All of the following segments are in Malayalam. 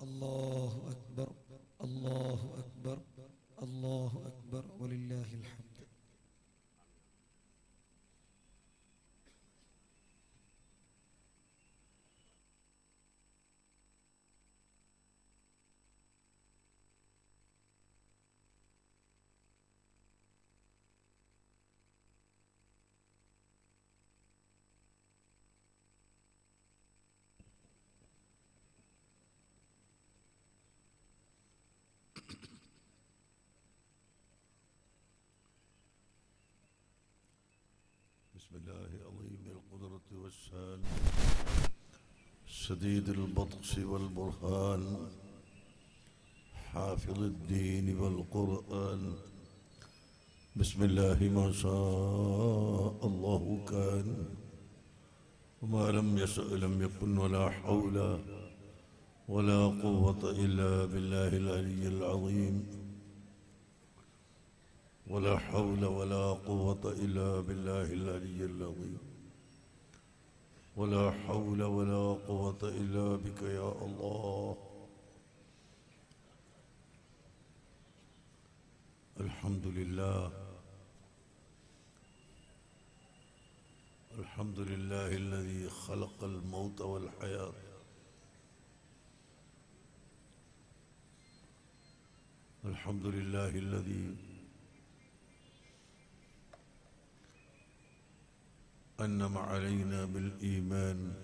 الله أكبر الله أكبر الله أكبر ولله الحمد بسم الله عظيم القدرة والشان شديد البطش والبرهان حافظ الدين والقرآن بسم الله ما شاء الله كان وما لم يشأ لم يكن ولا حول ولا قوة إلا بالله العلي العظيم ولا حول ولا قوة إلا بالله العلي العظيم ولا حول ولا قوة إلا بك يا الله الحمد لله الحمد لله الذي خلق الموت والحياة الحمد لله الذي أنم علينا بالإيمان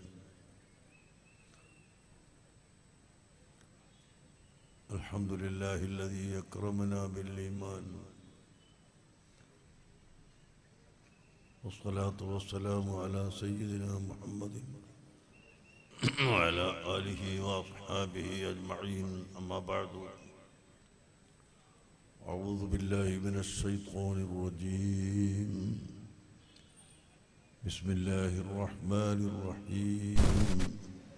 الحمد لله الذي أكرمنا بالإيمان والصلاة والسلام على سيدنا محمد وعلى آله وأصحابه أجمعين أما بعد أعوذ بالله من الشيطان الرجيم بسم الله الرحمن الرحيم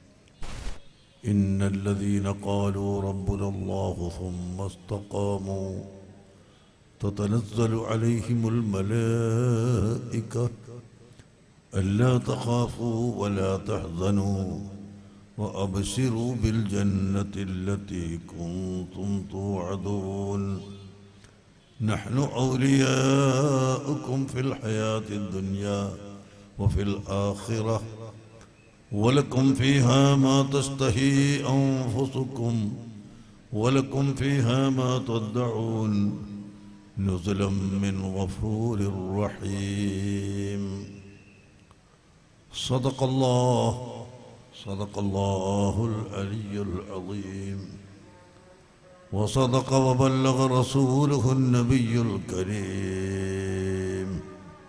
إن الذين قالوا ربنا الله ثم استقاموا تتنزل عليهم الملائكة ألا تخافوا ولا تحزنوا وأبشروا بالجنة التي كنتم توعدون نحن أولياؤكم في الحياة الدنيا وفي الآخرة ولكم فيها ما تشتهي أنفسكم ولكم فيها ما تدعون نزلا من غفور رحيم صدق الله صدق الله العلي العظيم وصدق وبلغ رسوله النبي الكريم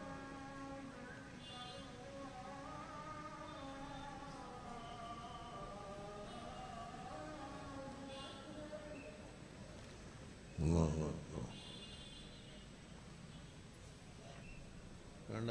الله أكبر വേണ്ട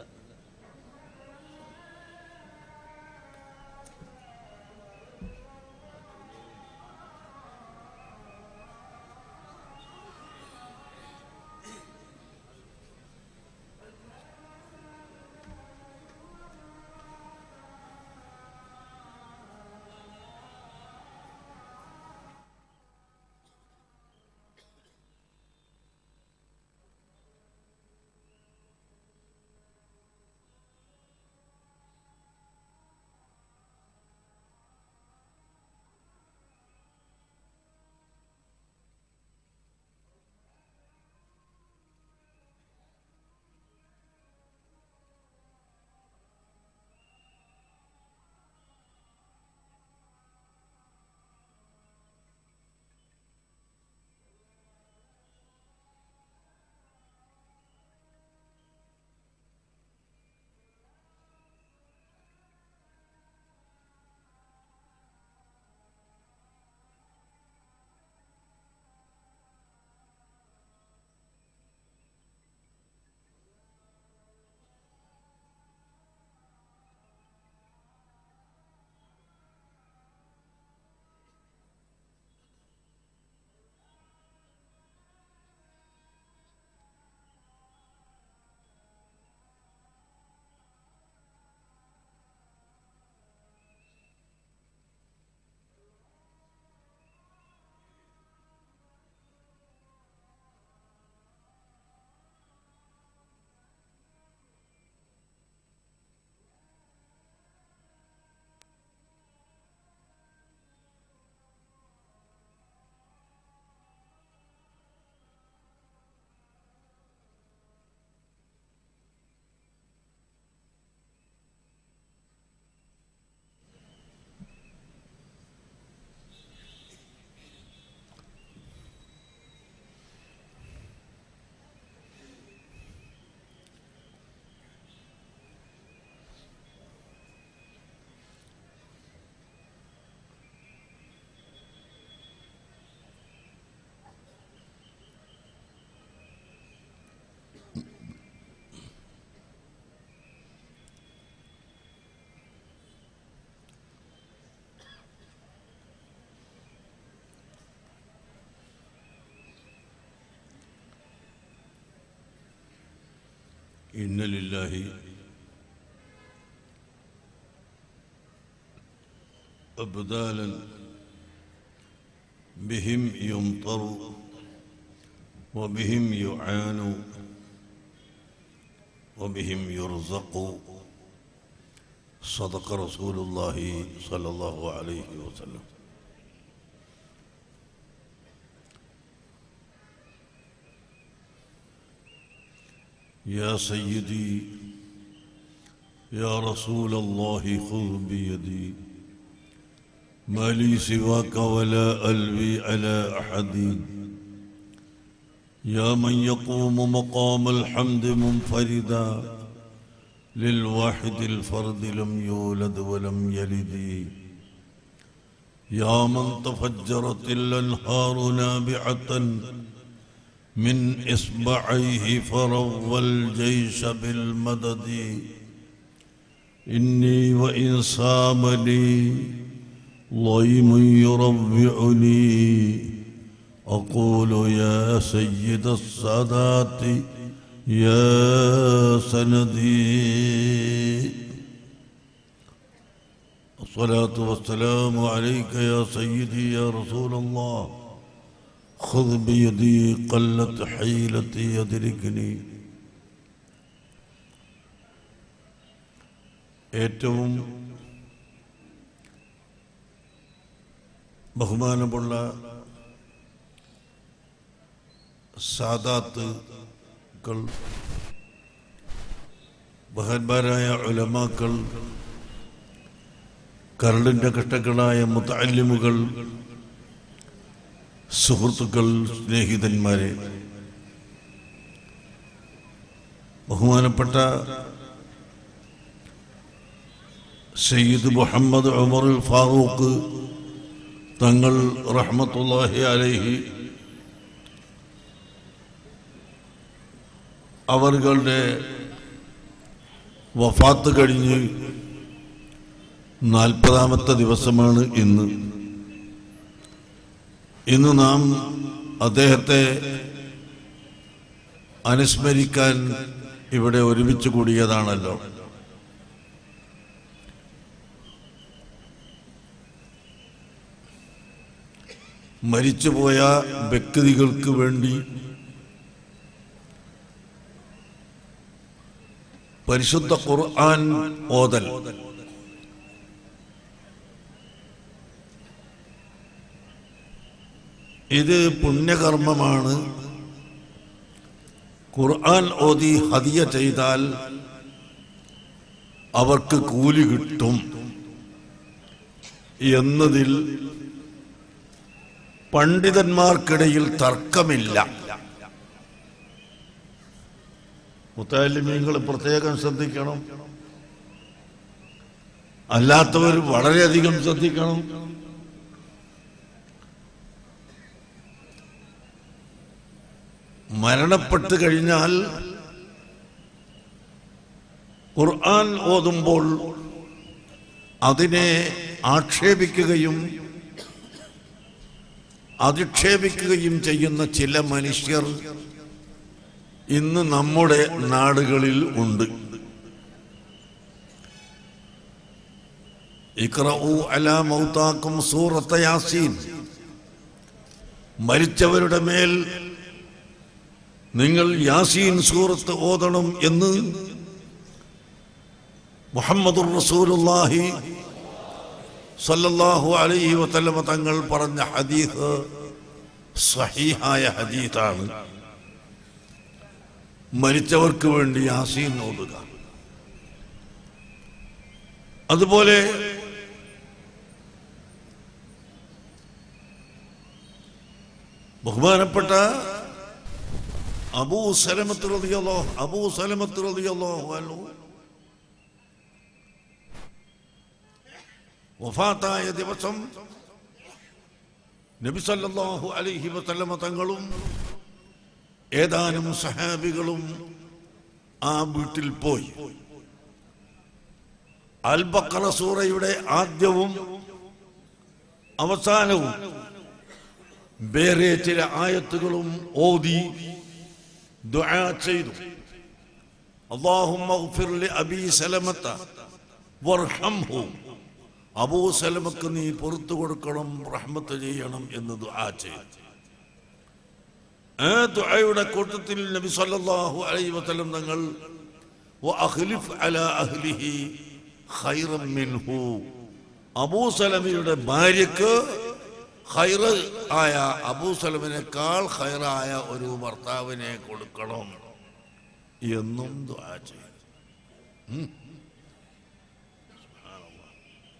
إن لله أبدالا بهم يمطر وبهم يعان وبهم يرزق صدق رسول الله صلى الله عليه وسلم يا سيدي يا رسول الله خذ بيدي ما لي سواك ولا ألوي على أحد يا من يقوم مقام الحمد منفردا للواحد الفرد لم يولد ولم يلد يا من تفجرت الأنهار نابعة من إصبعيه فروى الجيش بالمدد إني وإن صامني ضيم يربعني أقول يا سيد السادات يا سندي الصلاة والسلام عليك يا سيدي يا رسول الله خذ بيدي قلت حيلتي يدركني ഏറ്റവും ബഹുമാനമുള്ള സാദാത്തുക്കൾ മഹാന്മാരായ ഉലമാക്കൾ കരളിൻ്റെ കഷ്ടങ്ങളായ മുത്തല്ലിമുകൾ സുഹൃത്തുക്കൾ സ്നേഹിതന്മാരെ ബഹുമാനപ്പെട്ട സയ്യിദ് മുഹമ്മദ് ഉമർ ഫാറൂഖ് തങ്ങൾ റഹ്മത്തുല്ലാഹി അലൈഹി അവരുടെ വഫാത്ത് കഴിഞ്ഞ് നാൽപ്പതാമത്തെ ദിവസമാണ് ഇന്ന് ഇന്ന് നാം അദ്ദേഹത്തെ അനുസ്മരിക്കാൻ ഇവിടെ ഒരുമിച്ച് കൂടിയതാണല്ലോ മരിച്ചുപോയ വ്യക്തികൾക്ക് വേണ്ടി പരിശുദ്ധ ഖുർആൻ ഓതൽ ഇത് പുണ്യകർമ്മമാണ് ഖുർആൻ ഓതി ഹദിയ ചെയ്താൽ അവർക്ക് കൂലി കിട്ടും എന്നതിൽ പണ്ഡിതന്മാർക്കിടയിൽ തർക്കമില്ല മുത്താലിമീങ്ങൾ പ്രത്യേകം ശ്രദ്ധിക്കണം അല്ലാത്തവർ വളരെയധികം ശ്രദ്ധിക്കണം മരണപ്പെട്ട് കഴിഞ്ഞാൽ ഖുർആൻ ഓതുമ്പോൾ അതിനെ ആക്ഷേപിക്കുകയും അധിക്ഷേപിക്കുകയും ചെയ്യുന്ന ചില മനുഷ്യർ ഇന്ന് നമ്മുടെ നാടുകളിൽ ഉണ്ട് ഇക്റഊ അലാ മൗതാക്കും സൂറത്ത യാസീൻ മരിച്ചവരുടെ മേൽ നിങ്ങൾ യാസീൻ സൂറത്ത് ഓതണം എന്ന് മുഹമ്മദുർ റസൂലുള്ളാഹി സല്ലല്ലാഹു അലൈഹി വസല്ലമ തങ്ങൾ പറഞ്ഞ ഹദീസ് സഹീഹായ ഹദീസാണ് മരിച്ചവർക്ക് വേണ്ടി യാസീൻ ഓതുക അതുപോലെ ബഹുമാനപ്പെട്ട അബൂ സലമത്ത് റളിയല്ലാഹു അബൂ സലമത്ത് റളിയല്ലാഹു അൻഹു വഫാത്തായ ദിവസം നബി സല്ലല്ലാഹു അലൈഹി വസല്ലമ തങ്ങളും ഏതാനും സഹാബികളും ആ വീട്ടിൽ പോയി അൽബക്കറ സൂറയുടെ ആദ്യവും അവസാനവും വേറെ ചില ആയത്തുകളും ഓതി ദുആ ചെയ്തു اللهم اغفر لأبي سلمة وارحمه അബൂ സലമക്ക് നീ പുറത്തു കൊടുക്കണം റഹ്മത്ത് ചെയ്യണം എന്ന് ദുആ ചെയ്തു ആ ദുആയുടെ കൂട്ടത്തിൽ നബി സല്ലല്ലാഹു അലൈഹി വസല്ലം തങ്ങൾ വഅഖ്ലിഫ് അലാ അഹ്ലിഹി ഖൈറൻ മിൻഹു അബൂ സലമയുടെ ഭാര്യക്ക് ഖൈറ ആയ അബൂ സലമിനേക്കാൾ ഖൈറായ ഒരു ഭർത്താവിനെ കൊടുക്കണം എന്നും ദുആ ചെയ്തു ഉം. സുബ്ഹാനല്ലാഹ്.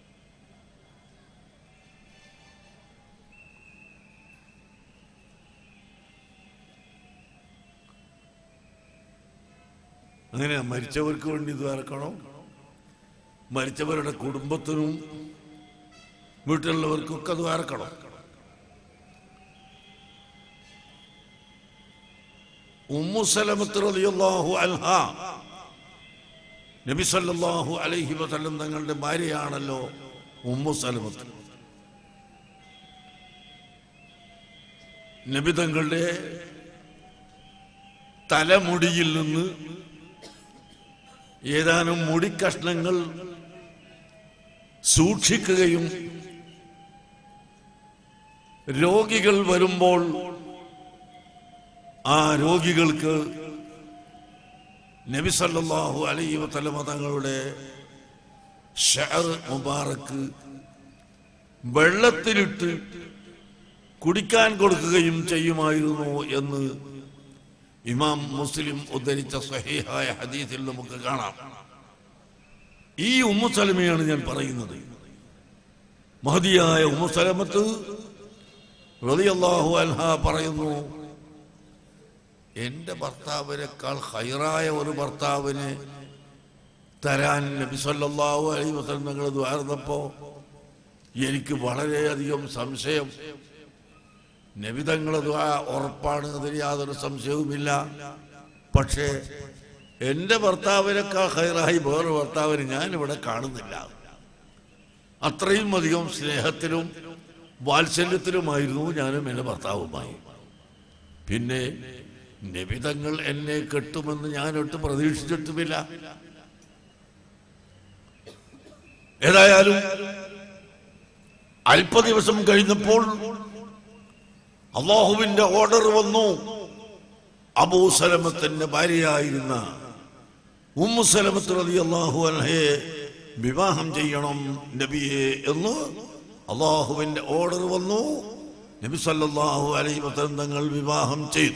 അങ്ങനെ മരിച്ചവർക്ക് വേണ്ടി ദ്വാരക്കണം മരിച്ചവരുടെ കുടുംബത്തിനും വീട്ടിലുള്ളവർക്കൊക്കെ ദ്വാരക്കണം ഉമ്മുസലമത്ത് റളിയല്ലാഹു അൻഹ നബി സല്ലല്ലാഹു അലൈഹി വസല്ലം തങ്ങളുടെ ഭാര്യയാണല്ലോ ഉമ്മുസലമത്ത് നബി തങ്ങളുടെ തലമുടിയിൽ നിന്ന് ഏതാനും മുടിക്കഷ്ണങ്ങൾ സൂക്ഷിക്കുകയും രോഗികൾ വരുമ്പോൾ ആ രോഗികൾക്ക് നബി സല്ലല്ലാഹു അലൈഹി വസല്ലമ തങ്ങളുടെ ഷഅർ മുബാറക്ക് വെള്ളത്തിലിട്ട് കുടിക്കാൻ കൊടുക്കുകയും ചെയ്യുമായിരുന്നു എന്ന് ഇമാം മുസ്ലിം ഉദ്ധരിച്ച സഹീഹായ ഹദീസിൽ നമുക്ക് കാണാം ഈ ഉമ്മു സലമയാണ് ഞാൻ പറയുന്നത് മഹതിയായ ഉമ്മു സലമത്ത് റളിയല്ലാഹു അൻഹ പറയുന്നു എന്റെ ഭർത്താവിനേക്കാൾ ഹൈറായ ഒരു ഭർത്താവിനെ തരാൻ നബി സല്ലല്ലാഹു അലൈഹി വസല്ലം നിങ്ങൾ ദ്വാർന്നപ്പോ എനിക്ക് വളരെയധികം സംശയം നബിതങ്ങളെ ദ്വാ ഉറപ്പാണ് അതിൽ യാതൊരു സംശയവുമില്ല പക്ഷേ എൻ്റെ ഭർത്താവിനേക്കാൾ ഹൈറായി വേറെ ഭർത്താവിന് ഞാൻ ഇവിടെ കാണുന്നില്ല അത്രയും അധികം സ്നേഹത്തിലും വാത്സല്യത്തിലുമായിരുന്നു ഞാനും എൻ്റെ ഭർത്താവുമായി പിന്നെ നിബിതങ്ങൾ എന്നെ കെട്ടുമെന്ന് ഞാൻ ഒട്ടും പ്രതീക്ഷിച്ചിട്ടുമില്ല ഏതായാലും അല്പ ദിവസം കഴിഞ്ഞപ്പോൾ അള്ളാഹുവിന്റെ ഓർഡർ വന്നു അബൂ സലമത്തിന്റെ ഭാര്യയായിരുന്ന ഉമ്മു സലമത്ത് റതി അള്ളാഹു അൻഹയെ വിവാഹം ചെയ്യണം നബിയെ എന്ന് അള്ളാഹുവിന്റെ ഓർഡർ വന്നു നബി സല്ലല്ലാഹു അലൈഹി വസല്ലം തങ്ങൾ വിവാഹം ചെയ്തു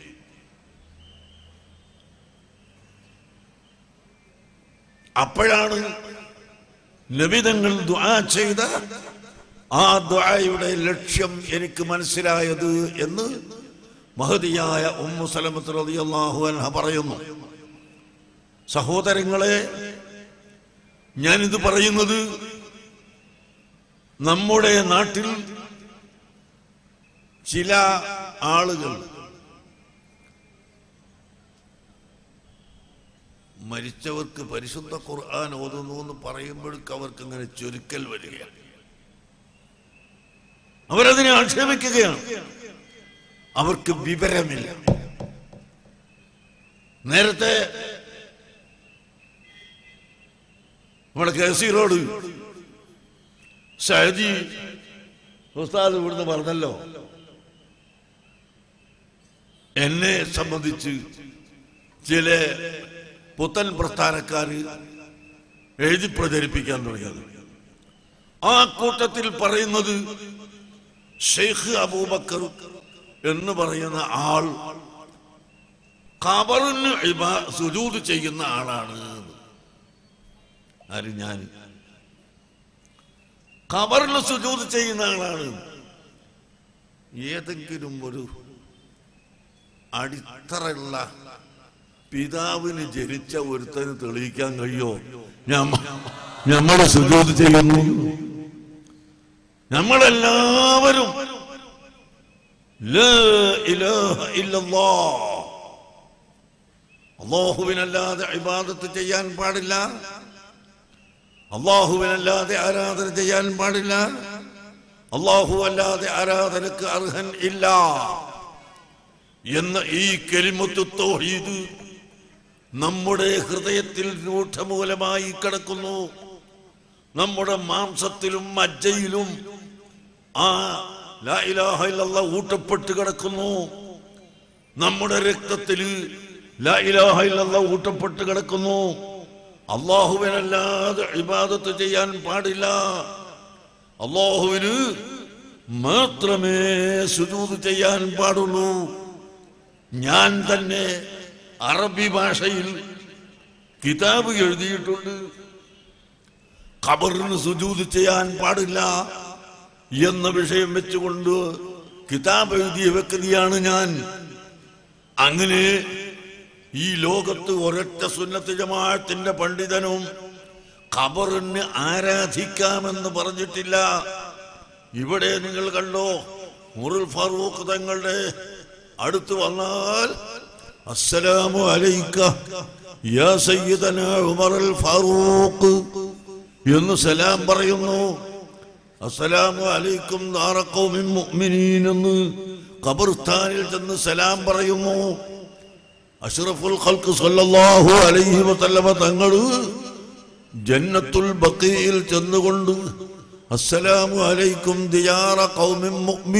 അപ്പോഴാണ് നബിതങ്ങൾ ദുആ ചെയ്ത ആ ദുആയുടെ ലക്ഷ്യം എനിക്ക് മനസ്സിലായത് എന്ന് മഹതിയായ ഉമ്മു സലമത്ത് റളിയല്ലാഹു അൻഹ പറയുന്നു സഹോദരങ്ങളെ ഞാനിത് പറയുന്നത് നമ്മുടെ നാട്ടിൽ ചില ആളുകൾ മരിച്ചവർക്ക് പരിശുദ്ധ ഖുർആൻ ഓതുന്നു എന്ന് പറയുമ്പോഴേക്ക് അവർക്ക് ഇങ്ങനെ ചുരുക്കൽ വരികയാണ് അവരതിനെ ആക്ഷേപിക്കുകയാണ് അവർക്ക് വിവരമില്ല നേരത്തെ നമ്മുടെ കെ സി റോഡ് ഷഹജി ഉസ്താദ് ഇവിടുന്ന് പറഞ്ഞല്ലോ എന്നെ സംബന്ധിച്ച് ചില പുത്തൻ പ്രസ്ഥാനക്കാര് എഴുതി പ്രചരിപ്പിക്കാൻ തുടങ്ങിയത് ആ കൂട്ടത്തിൽ പറയുന്നത് ഷെയ്ഖ് അബൂബക്കർ എന്ന് പറയുന്ന ആൾ ഖബറിന് ഇബാ- സുജൂദ് ചെയ്യുന്ന ആളാണ് ആര് ഞാൻ ഖബറിന് സുജൂദ് ചെയ്യുന്ന ആളാണ് ഏതെങ്കിലും ഒരു അടിത്തറയുള്ള പിതാവിന് ജനിച്ച ഒരുത്തന് തെളിയിക്കാൻ കഴിയോ നമ്മൾ സുജൂദ് ചെയ്യുന്നു നമ്മളെല്ലാവരും ലാ ഇലാഹ ഇല്ലല്ലാഹ്. അള്ളാഹുവിനല്ലാതെ ഇബാദത്ത് ചെയ്യാൻ പാടില്ല അള്ളാഹുവിനല്ലാതെ ആരാധന ചെയ്യാൻ പാടില്ല അള്ളാഹു അല്ലാതെ ആരാധനക്ക് അർഹൻ ഇല്ല എന്ന ഈ കെലിമത്ത് തൗഹീദ് നമ്മുടെ ഹൃദയത്തിൽ രൂഢമൂലമായി കിടക്കുന്നു നമ്മുടെ മാംസത്തിലും മജ്ജയിലും ആ ലാ ഇലാഹ ഇല്ലല്ലാഹ് ഊട്ടപ്പെട്ട് കിടക്കുന്നു നമ്മുടെ രക്തത്തിൽ ലാ ഇലാഹ ഇല്ലല്ലാഹ് ഊട്ടപ്പെട്ട് കിടക്കുന്നു അള്ളാഹുവിനല്ലാതെ ഇബാദത്ത് ചെയ്യാൻ പാടില്ല അള്ളാഹുവിന് മാത്രമേ സുജൂത് ചെയ്യാൻ പാടുള്ളൂ ഞാൻ തന്നെ അറബി ഭാഷയിൽ കിതാബ് എഴുതിയിട്ടുണ്ട് ഖബറിന് സുജൂത് ചെയ്യാൻ പാടില്ല എന്ന വിഷയം വെച്ചുകൊണ്ട് കിതാബ് എഴുതിയ വ്യക്തിയാണ് ഞാൻ അങ്ങനെ ഈ ലോകത്ത് ഒരൊറ്റ സുന്നത്ത് ജമാഅത്തിന്റെ പണ്ഡിതനും ഖബറിന് ആരാധിക്കാമെന്ന് പറഞ്ഞിട്ടില്ല ഇവിടെ നിങ്ങൾ കണ്ടോ മുറുൽ ഫാറൂഖ് തങ്ങളുടെ അടുത്ത് വന്നാൽ അസ്സലാമു അലൈക്ക യാ സയ്യിദന ഉമർ അൽ ഫാറൂഖ് എന്ന് സലാം പറയുന്നു അസ്സലാമു അലൈക്കും ദാറഖൗമിൻ മുഅ്മിനീൻ എന്ന് ഖബർസ്ഥാനിൽ ചെന്ന് സലാം പറയുന്നു അഷ്റഫുൽ ഖൽഖ് സല്ലല്ലാഹു അലൈഹി വസല്ലമ തങ്ങൾ ജന്നത്തുൽ ബഖീയിൽ ചെന്നുകൊണ്ട് അസ്സലാമു അലൈക്കും ദിയാറ ഖൗമിൻ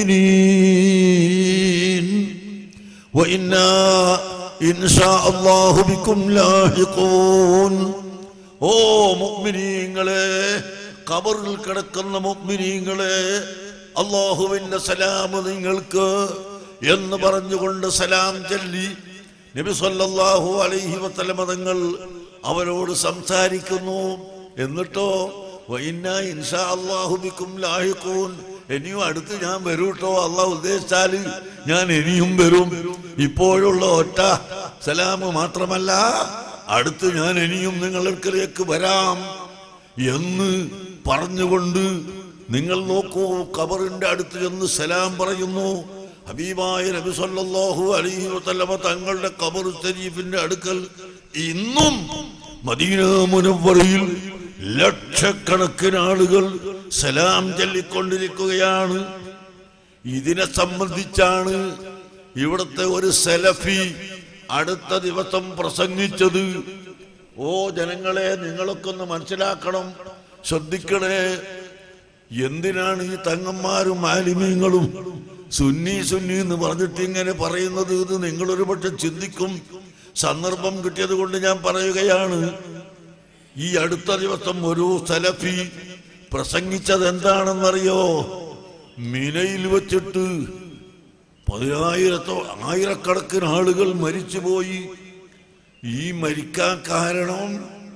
മുഅ്മിനീൻ വഇന്നാ ഇൻഷാ അല്ലാഹു ബിക്കും ലാഹിഖൂൻ ഓ മുഅ്മിനീങ്ങളെ ഖബറിൽ കിടക്കുന്ന മുഅ്മിനീങ്ങളെ അള്ളാഹുവിന്റെ സലാം നിങ്ങൾക്ക് എന്ന് പറഞ്ഞുകൊണ്ട് സലാം ചൊല്ലി നബി സല്ലല്ലാഹു അലൈഹി വസല്ലമ തങ്ങൾ അവരോട് സംസാരിക്കുന്നു എന്നിട്ടോ വൈന്നാ ഇൻഷാ അല്ലാഹു ബിക്കും ലാഹിഖൂൻ ഇനിയും അടുത്ത് ഞാൻ വരൂട്ടോ അള്ളാഹ് ഉദ്ദേശിച്ചാൽ ഞാൻ ഇനിയും വരും ഇപ്പോഴുള്ള ഒറ്റ സലാം മാത്രമല്ല അടുത്ത് ഞാൻ ഇനിയും നിങ്ങൾക്കിലേക്ക് വരാം എന്ന് പറഞ്ഞുകൊണ്ട് നിങ്ങൾ നോക്കൂ ഖബറിന്റെ അടുത്ത് ചെന്ന് സലാം പറയുന്നു ഹബീബായ നബി സല്ലല്ലാഹു അലൈഹി വസല്ലമ തങ്ങളുടെ ഖബർ ശരീഫിന്റെ അടുക്കൽ ഇന്നും മദീന മുനവ്വറയിൽ ലക്ഷക്കണക്കിന് ആളുകൾ സലാം ചൊല്ലിക്കൊണ്ടിരിക്കുകയാണ് ഇതിനെ സംബന്ധിച്ചാണ് ഇവിടുത്തെ ഒരു സെലഫി അടുത്ത ദിവസം പ്രസംഗിച്ചത് ഓ ജനങ്ങളെ നിങ്ങളൊക്കെ ഒന്ന് മനസ്സിലാക്കണം ശ്രദ്ധിക്കണേ എന്തിനാണ് ഈ തങ്ങന്മാരും ആലിമീങ്ങളും സുന്നി സുന്നി എന്ന് പറഞ്ഞിട്ട് ഇങ്ങനെ പറയുന്നത് ഇത് നിങ്ങളൊരു പക്ഷെ ചിന്തിക്കും സന്ദർഭം കിട്ടിയത് കൊണ്ട് ഞാൻ പറയുകയാണ് ഈ അടുത്ത ദിവസം ഒരു സലഫി പ്രസംഗിച്ചത് എന്താണെന്നറിയോ മിനയിൽ വെച്ചിട്ട് പതിനായിരത്തോ ആയിരക്കണക്കിന് ആളുകൾ മരിച്ചുപോയി ഈ മരിക്കാൻ കാരണം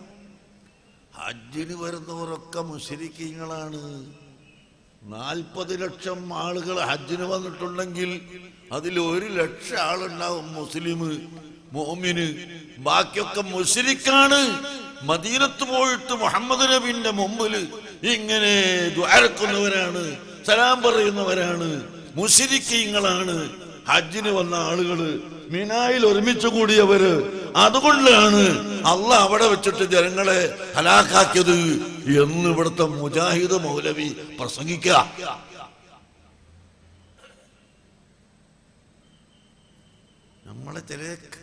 ഹജ്ജിന് വരുന്നവരൊക്കെ മുസ്ലിക്കീങ്ങളാണ് നാൽപ്പത് ലക്ഷം ആളുകൾ ഹജ്ജിന് വന്നിട്ടുണ്ടെങ്കിൽ അതിൽ ഒരു ലക്ഷം ആളുണ്ടാവും മുസ്ലിം മോമിന് ബാക്കിയൊക്കെ മുസ്ലിക്കാണ് മദീനത്ത് പോയിട്ട് മുഹമ്മദ് നബിന്റെ മുമ്പിൽ ഇങ്ങനെ ദ്വാരക്കുന്നവരാണ് സലാം പറയുന്നവരാണ് മുസ്ലിക്കീങ്ങളാണ് ഹജ്ജിന് വന്ന ആളുകള് മിനായിൽ ഒരുമിച്ച് കൂടിയവര് അതുകൊണ്ടാണ് അല്ല അവിടെ വെച്ചിട്ട് ജനങ്ങളെ ഹലാക്കാക്കിയത് എന്ന് ഇവിടുത്തെ മുജാഹിദ് മൗലവി പ്രസംഗിക്കുക നമ്മളെ ചില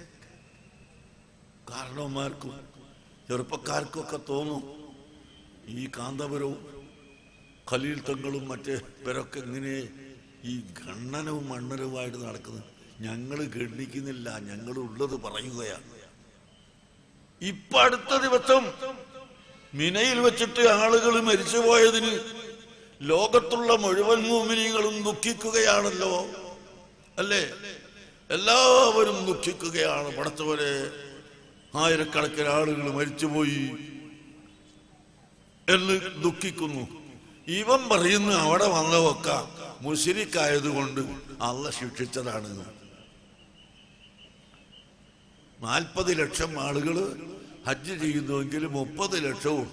കാരണവന്മാർക്കും ചെറുപ്പക്കാർക്കും ഒക്കെ തോന്നും ഈ കാന്തപുരവും ഖലീൽ തങ്ങളും മറ്റേ ഇവരൊക്കെ ഇങ്ങനെ ഈ ഗണ്ണനവും മണ്ണനവുമായിട്ട് നടക്കുന്നത് ഞങ്ങൾ ഗണ്ണിക്കുന്നില്ല ഞങ്ങൾ ഉള്ളത് പറയുകയാണ് ഇപ്പൊ അടുത്ത ദിവസം മിനയിൽ വെച്ചിട്ട് ആളുകൾ മരിച്ചുപോയതിന് ലോകത്തുള്ള മുഴുവൻ മോമിനികളും ദുഃഖിക്കുകയാണല്ലോ അല്ലേ എല്ലാവരും ദുഃഖിക്കുകയാണ് പടച്ചവരെ ആയിരക്കണക്കിന് ആളുകൾ മരിച്ചുപോയി എന്ന് ദുഃഖിക്കുന്നു ഇവൻ പറയുന്നു അവിടെ വന്നവൊക്കെ മുഷിരിക്കായതുകൊണ്ട് അള്ള ശിക്ഷിച്ചതാണ് നാൽപ്പത് ലക്ഷം ആളുകൾ ഹജ്ജ് ചെയ്യുന്നുവെങ്കിൽ മുപ്പത് ലക്ഷവും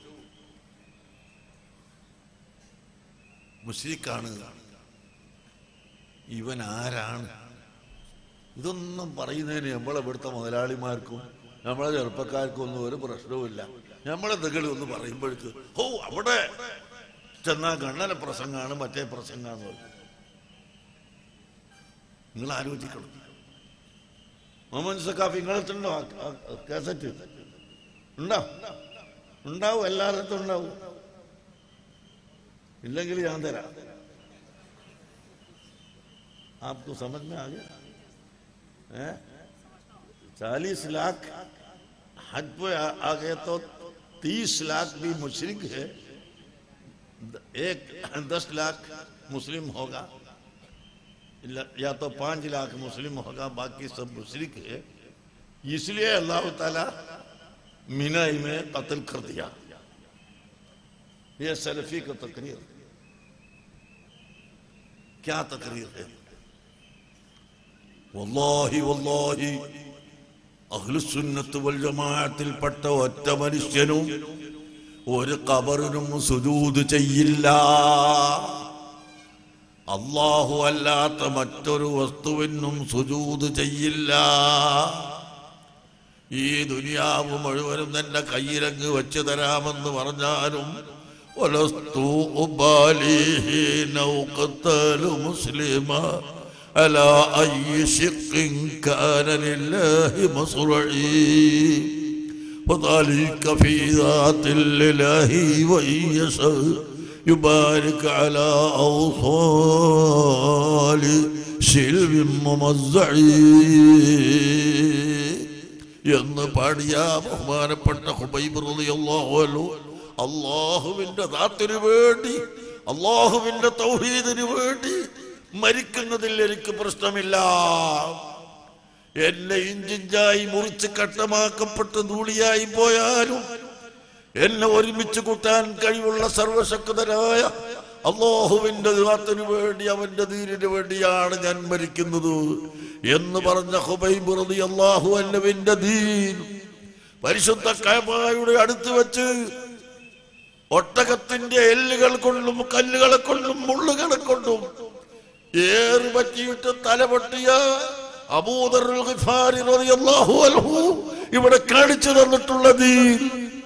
മുസ്ലിക്കാണ് ഇവൻ ആരാണ് ഇതൊന്നും പറയുന്നതിന് നമ്മളെ ഇവിടുത്തെ മുതലാളിമാർക്കും നമ്മളെ ചെറുപ്പക്കാർക്കും ഒന്നും ഒരു പ്രശ്നവുമില്ല നമ്മളെന്തെങ്കിലും ഒന്ന് പറയുമ്പോഴേക്ക് ഓ അവിടെ ചെന്നാ ഗണ്ണന പ്രസംഗമാണ് മറ്റേ പ്രസംഗാന്ന് പറയും നിങ്ങൾ ആലോചിക്കണം മുഹമ്മദ് സക്കാഫ് നിങ്ങളെത്തുണ്ടോ കാസറ്റ് ഉണ്ടോ ഉണ്ടാവും എല്ലായിടത്തും ഉണ്ടാവും ഇല്ലെങ്കിൽ ഞാൻ തരാം आपको समझ में आ गया हैं? चालीस लाख हज पे आ, आ गए तो तीस लाख भी मुशरिक है द- एक दस लाख मुस्लिम होगा इला- या तो पांच लाख मुस्लिम होगा बाकी सब मुशरिक है इसलिए अल्लाह ताला मीनाई में कत्ल कर दिया ये सलफी का तकरीर क्या तकरीर है വല്ലാഹി വല്ലാഹി അഹ്ലുസുന്നത്ത് വൽ ജമാഅത്തിൽപ്പെട്ട ഒറ്റ മനുഷ്യനും ഒരു കബറിനും സുജൂദ് ചെയ്യില്ല അള്ളാഹു അല്ലാത്ത മറ്റൊരു വസ്തുവിനും സുജൂദ് ചെയ്യില്ല ഈ ദുനിയാവ് മുഴുവനും നിന്റെ കയ്യിലങ്ങ് വെച്ച് തരാമെന്ന് പറഞ്ഞാലും ഒലസ്തു ഉബാലിഹി നൗഖത്തലു മുസ്ലിമ على أي شق كان لله مصرعي وذلك في ذات الله وإن يشاء يبارك على أوصال شلب ممزعي എന്ന് പാടിയ ബഹുമാനപ്പെട്ട ഹുബൈബ് റളിയല്ലാഹു അൻഹു അള്ളാഹുവിന്റെ ദാത്തിന് വേണ്ടി അള്ളാഹുവിന്റെ തൗഹീദിന് വേണ്ടി മരിക്കുന്നതിൽ എനിക്ക് പ്രശ്നമില്ല എന്നെ ഇഞ്ചിഞ്ചായി മുറിച്ച് കട്ടമാക്കപ്പെട്ട് ധൂളിയായി പോയാലും എന്നെ ഒരുമിച്ച് കൂട്ടാൻ കഴിവുള്ള സർവശക്തരായ അള്ളാഹുവിന്റെ ദാത്തിന് വേണ്ടി അവന്റെ ദീനിന് വേണ്ടിയാണ് ഞാൻ മരിക്കുന്നത് എന്ന് പറഞ്ഞ ഹുബൈബ് റളി അള്ളാഹു അന്നവിന്റെ ദീൻ പരിശുദ്ധ കൈമായുടെ അടുത്ത് വെച്ച് ഒട്ടകത്തിന്റെ എല്ലുകൾ കൊണ്ടും കല്ലുകളെ കൊണ്ടും മുള്ളുകളെ കൊണ്ടും ഏറ് പറ്റിയിട്ട് തല പൊട്ടിയ അബൂദറുൽ ഗിഫാരി റളിയല്ലാഹു അൻഹു ഇവിടെ കാണിച്ചു തന്നിട്ടുള്ള ദീൻ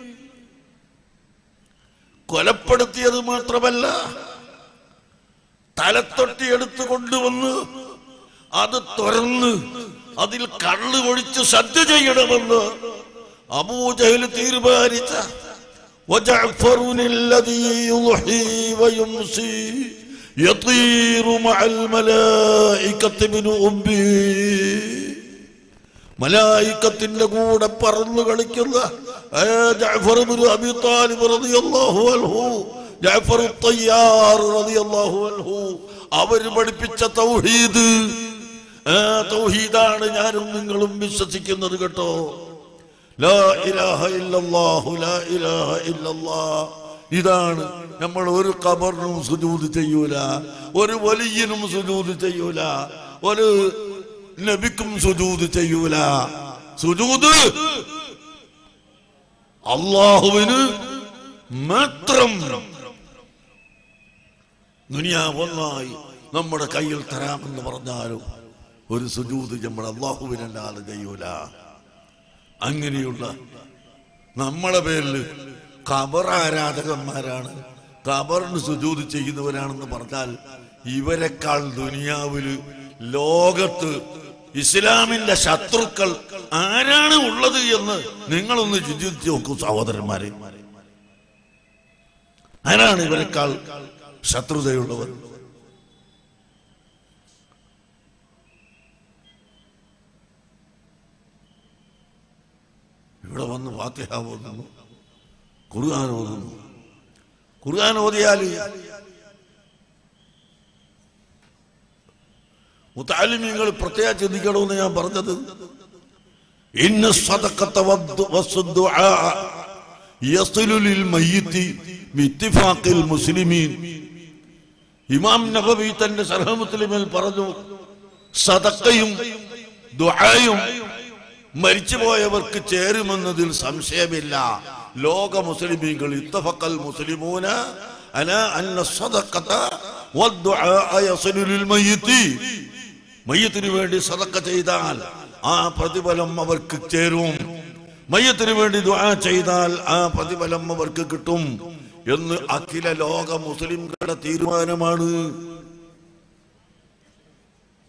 കൊലപ്പെടുത്തിയത് മാത്രമല്ല തലത്തൊട്ടി എടുത്തു കൊണ്ടുവന്ന് അത് തുറന്ന് അതിൽ കള്ള് ഒഴിച്ച് സദ്യ ചെയ്യണമെന്ന് അബൂജഹൽ തീരുമാനിച്ച وجعفر الذي يضحي ويمسي يطير مع الملائكة من أمي മലായിക്കത്തിന്റെ കൂടെ പറന്നു കളിക്കുന്ന ആ ജഅഫർ ഇബ്നു അബി താലിബ് റളിയല്ലാഹു അൻഹു ജഅഫർ തയ്യാർ റളിയല്ലാഹു അൻഹു അവർ പഠിപ്പിച്ച തൗഹീദ് ആ തൗഹീദാണ് ഞാനും നിങ്ങളും വിശ്വസിക്കുന്നത് കേട്ടോ ലാ ഇലാഹ ഇല്ലല്ലാഹു ലാ ഇലാഹ ഇല്ലല്ലാഹ് ഇതാണ് നമ്മൾ ഒരു ഖബറിനും സുജൂദ് ചെയ്യൂല ഒരു വലിയനും സുജൂദ് ചെയ്യൂല ഒരു നബിക്കും സുജൂദ് ചെയ്യൂല സുജൂദ് അള്ളാഹുവിന് മാത്രം ദുനിയാവൊന്നായി നമ്മുടെ കയ്യിൽ തരാമെന്ന് പറഞ്ഞാലും ഒരു സുജൂദ് നമ്മൾ അള്ളാഹുവിനല്ലാതെ ചെയ്യൂല അങ്ങനെയുള്ള നമ്മളെ പേരിൽ ഖബർ ആരാധകന്മാരാണ് ഖബറിന് സുജൂദ് ചെയ്യുന്നവരാണെന്ന് പറഞ്ഞാൽ ഇവരെക്കാൾ ദുനിയാവില് ലോകത്ത് ഇസ്ലാമിന്റെ ശത്രുക്കൾ ആരാണ് ഉള്ളത് എന്ന് നിങ്ങളൊന്ന് ചിന്തിച്ച് നോക്കൂ സഹോദരന്മാരെ ആരാണ് ഇവരെക്കാൾ ശത്രുതയുള്ളവർ ഇവിടെ വന്ന് ഫാത്തിഹ ഓതുന്നു ഖുർആൻ ഓതുന്നു ഖുർആൻ ഓതിയാൽ മുത്താലിമ്യങ്ങൾ പ്രത്യേകം ചിന്തിക്കണമെന്ന് ഞാൻ പറഞ്ഞത് ഇന്ന സദഖത്ത വദ്ദു വസ്ദുആ യസ്ലു ലിൽ മയ്യിത്തി ബിഇത്തിഫാഖിൽ മുസ്ലിമീൻ ഇമാം നബവി തന്റെ സർഹ മുസ്ലിമിൽ പറഞ്ഞു സദക്കയും ദുആയും മരിച്ചുപോയവർക്ക് ചേരുമെന്നതിൽ സംശയമില്ല ലോക മുസ്ലിമീങ്ങൾ ഇത്തഫക്കൽ മുസ്ലിമൂന അല അന്ന സദഖത വദ്ദുആ യസ്ലു ലിൽ മയ്യിത്തി മയ്യത്തിന് വേണ്ടി സദക്ക ചെയ്താൽ ആ പ്രതിഫലം അവർക്ക് ചേരും മയ്യത്തിന് വേണ്ടി ദുആ ചെയ്താൽ ആ പ്രതിഫലം അവർക്ക് കിട്ടും എന്ന് അഖില ലോക മുസ്ലിംകളുടെ തീരുമാനമാണ്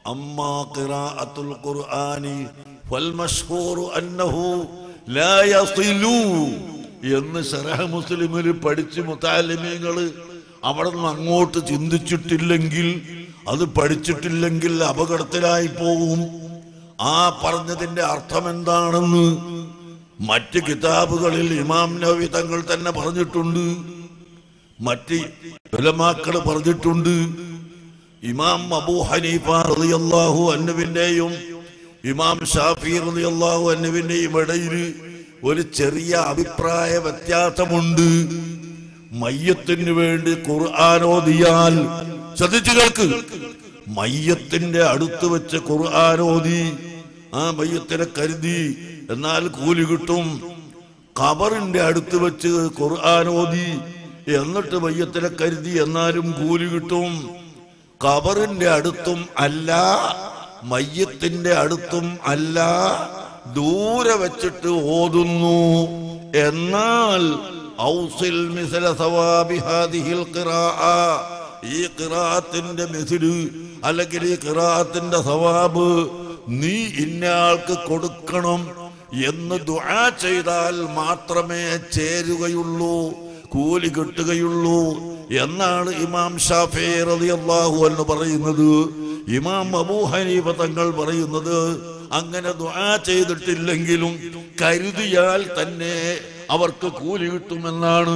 أما قراءة القرآن فالمشهور أنه لا يصل എന്ന് സറഹ മുസ്ലിമിൽ പഠിച്ച് മുത്താലിമീങ്ങൾ അവിടെ നിന്ന് അങ്ങോട്ട് ചിന്തിച്ചിട്ടില്ലെങ്കിൽ അത് പഠിച്ചിട്ടില്ലെങ്കിൽ അപകടത്തിലായി പോകും ആ പറഞ്ഞതിന്റെ അർത്ഥം എന്താണെന്ന് മറ്റ് കിതാബുകളിൽ ഇമാം നബി തങ്ങൾ തന്നെ പറഞ്ഞിട്ടുണ്ട് മറ്റ് ഉലമാക്കൾ പറഞ്ഞിട്ടുണ്ട് ഇമാം അബൂ ഹനീഫ റളിയല്ലാഹു അന്നുവിന്റെയും ഇമാം ഷാഫി റളിയല്ലാഹു അന്നുവിന്റെയും ഇടയിൽ ഒരു ചെറിയ അഭിപ്രായ വ്യത്യാസമുണ്ട് മയ്യത്തിന് വേണ്ടി ഖുർആൻ ഓതിയാൽ ശ്രദ്ധിച്ചു കേൾക്ക് മയ്യത്തിന്റെ അടുത്ത് വെച്ച് ഖുർആൻ ഓതി ആ മയ്യത്തിനെ കരുതി എന്നാൽ കൂലി കിട്ടും ഖബറിന്റെ അടുത്ത് വെച്ച് ഖുർആൻ ഓതി എന്നിട്ട് മയ്യത്തിനെ കരുതി എന്നാലും കൂലി കിട്ടും ഖബറിന്റെ അടുത്തും അല്ല മയ്യത്തിന്റെ അടുത്തും അല്ല ദൂരെ വെച്ചിട്ട് ഓതുന്നു എന്നാൽ ഔസിൽ മിസല സവാബി ഹാദിഹിൽ ഖിറാഅ ഈ ഖിറാഅത്തിന്റെ മിസില് അല്ലെങ്കിൽ ഈ ഖിറാഅത്തിന്റെ സവാബ് നീ ഇന്നയാൾക്ക് കൊടുക്കണം എന്ന് ദുആ ചെയ്താൽ മാത്രമേ ചേരുകയുള്ളൂ കൂലി കിട്ടുകയുള്ളൂ എന്നാണ് ഇമാം ഷാഫി റളിയല്ലാഹു എന്ന് പറയുന്നത് ഇമാം അബൂ ഹനീഫ തങ്ങൾ പറയുന്നത് അങ്ങനെ ദുആ ചെയ്തിട്ടില്ലെങ്കിലും കരുതിയാൽ തന്നെ അവർക്ക് കൂലി കിട്ടുമെന്നാണ്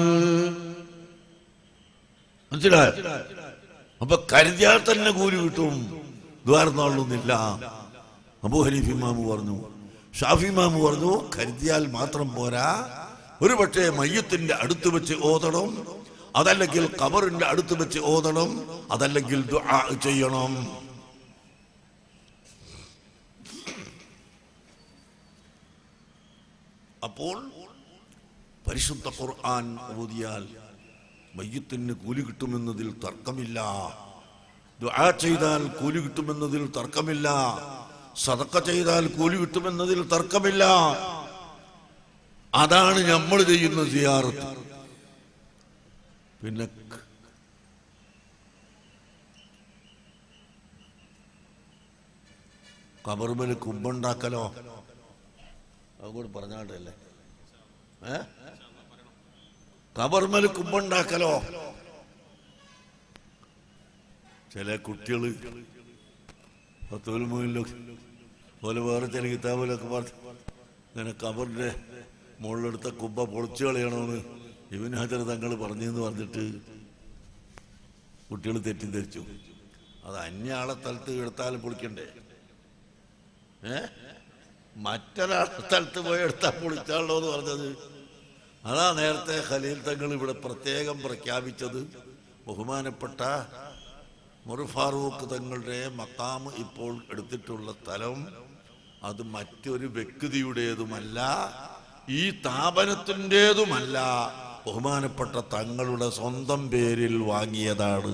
മനസ്സിലായോ അപ്പൊ കരുതിയാൽ തന്നെ കൂലി കിട്ടും ദ്വാരനാളൊന്നില്ല അബൂ ഹനീഫ് ഇമാമ് പറഞ്ഞു ഷാഫി ഇമാമ് പറഞ്ഞു കരുതിയാൽ മാത്രം പോരാ ഒരു പക്ഷേ മയ്യത്തിന്റെ അടുത്ത് വെച്ച് ഓതണം അതല്ലെങ്കിൽ കബറിന്റെ അടുത്ത് വെച്ച് ഓതണം അതല്ലെങ്കിൽ ദുആ ചെയ്യണം അപ്പോൾ പരിശുദ്ധ ഖുർആൻ ഓതിയാൽ മയ്യത്തിന് കൂലി കിട്ടുമെന്നതിൽ തർക്കമില്ല ദുആ ചെയ്താൽ കൂലി കിട്ടുമെന്നതിൽ തർക്കമില്ല സതക്ക ചെയ്താൽ കൂലി കിട്ടുമെന്നതിൽ തർക്കമില്ല അതാണ് നമ്മൾ ചെയ്യുന്ന സിയാറത്ത് പിന്നെ ക- കബറുമല് കുമ്പുണ്ടാക്കലോ അതുകൂടി പറഞ്ഞാട്ടല്ലേ ഏ കബർമല് കുമ്പുണ്ടാക്കലോ ചില കുട്ടികള് പത്തോലുമൊയിലൊക്കെ പോലെ വേറെ ചില കിതാബിലൊക്കെ പറഞ്ഞു ഇങ്ങനെ കബറിന്റെ മുകളിലെടുത്ത കുബ്ബ പൊളിച്ചു കളയണമെന്ന് ഇവൻ ഹജർ തങ്ങൾ പറഞ്ഞെന്ന് പറഞ്ഞിട്ട് കുട്ടികൾ തെറ്റിദ്ധരിച്ചു അത് അന്യ ആളെ സ്ഥലത്ത് എടുത്താലും പൊളിക്കണ്ടേ ഏ മറ്റൊരാളുടെ സ്ഥലത്ത് പോയി എടുത്താൽ പൊളിച്ചാളോ എന്ന് പറഞ്ഞത് അതാ നേരത്തെ ഖലീൽ തങ്ങൾ ഇവിടെ പ്രത്യേകം പ്രഖ്യാപിച്ചത് ബഹുമാനപ്പെട്ട മുർ ഫാറൂഖ് തങ്ങളുടെ മക്കാമ് ഇപ്പോൾ എടുത്തിട്ടുള്ള സ്ഥലം അത് മറ്റൊരു വ്യക്തിയുടേതുമല്ല ഈ സ്ഥാപനത്തിൻ്റെതുമല്ല ബഹുമാനപ്പെട്ട തങ്ങളുടെ സ്വന്തം പേരിൽ വാങ്ങിയതാണ്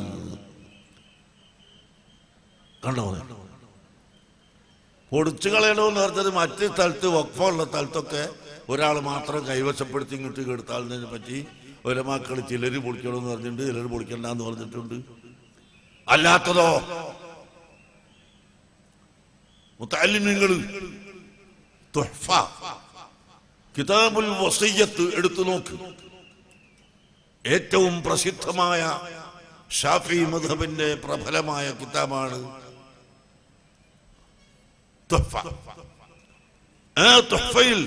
കണ്ടോ പൊടിച്ചു കളയണമെന്ന് പറഞ്ഞത് മറ്റ് സ്ഥലത്ത് വക്ഫുള്ള സ്ഥലത്തൊക്കെ ഒരാൾ മാത്രം കൈവശപ്പെടുത്തി ഇങ്ങോട്ട് കെടുത്താളിനെ പറ്റി ഒരമാക്കൾ ചിലര് പൊളിക്കണമെന്ന് പറഞ്ഞിട്ടുണ്ട് ചിലർ പൊളിക്കണ്ടെന്ന് പറഞ്ഞിട്ടുണ്ട് അല്ലാത്തതോ മുത്താലിമ്യങ്ങൾ കിതാബുൽ വസയ്യത്ത് എടുത്തു നോക്ക് ഏറ്റവും പ്രസിദ്ധമായ ഷാഫി മധബിന്റെ പ്രബലമായ കിതാബാണ് തുഹ്ഫ. ആ തുഹ്ഫയിൽ